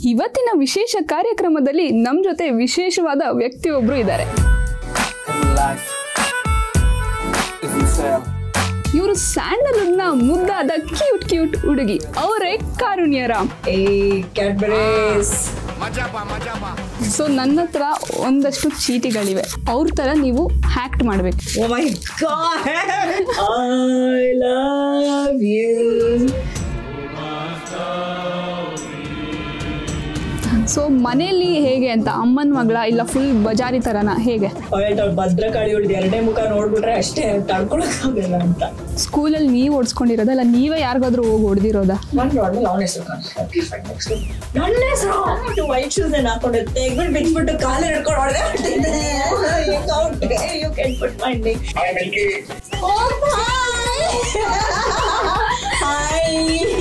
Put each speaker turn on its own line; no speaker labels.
ಇವತ್ತಿನ ವಿಶೇಷ ಕಾರ್ಯಕ್ರಮದಲ್ಲಿ ನಮ್ಮ ಜೊತೆ ವಿಶೇಷವಾದ ವ್ಯಕ್ತಿಯೊಬ್ರು ಇದ್ದಾರೆ
life is in sale.
ಇವರು ಸ್ಯಾಂಡಲ್ವುಡ್ನ ಮುದ್ದಾದ ಕ್ಯೂಟ್ ಕ್ಯೂಟ್ ಹುಡುಗಿ ಅವರೇ ಕಾರುಣ್ಯರಾಮ್
ಏ ಕ್ಯಾಡ್ಬರೀಸ್
ಸೊ ನನ್ನ ಹತ್ರ ಒಂದಷ್ಟು ಚೀಟಿಗಳಿವೆ ಅವ್ರ ತರ ನೀವು ಹ್ಯಾಕ್ಟ್ ಮಾಡ್ಬೇಕು
oh my god I love you
so ಮನೆಯಲ್ಲಿ ಹೇಗೆ ಅಂತ ಅಮ್ಮನ ಮಗಳ ಇಲ್ಲ ಫುಲ್ ಬಜಾರಿ ತರನ ಹೇಗೆ
ಅವಳು ಭದ್ರಕಾಳಿ ಉಳಿದು ಎರಡನೇ ಮುಖ ನೋಡ್ಬಿಟ್ರೆ ಅಷ್ಟೇ ತಡ್ಕೊಳಕ್ಕಾಗಲ್ಲ ಅಂತ
ಸ್ಕೂಲಲ್ಲಿ ನೀವು ಓಡಿಸ್ಕೊಂಡಿರೋದ ಇಲ್ಲ ನೀವೇ ಯಾರಿಗಾದ್ರೂ ಹೋಗಿ ಹೊಡೆದಿರೋದಾ
ನಾನು ನೋಡ್ಮೇಲೆ ಅವನ ಹೆಸರು ಕಾಣಿಸ್ತು ನನ್ನ ಹೆಸರು ವೈಟ್ ಶೂಸ್ ಏನ್ ಹಾಕೊಂಡು ತೆಗ್ಬಿಟ್ಟು ಬಿಚ್ಬಿಟ್ಟು ಕಾಲು ಹಿಡ್ಕೊಂಡು ಹೊಡೆದೆ you can put my name hi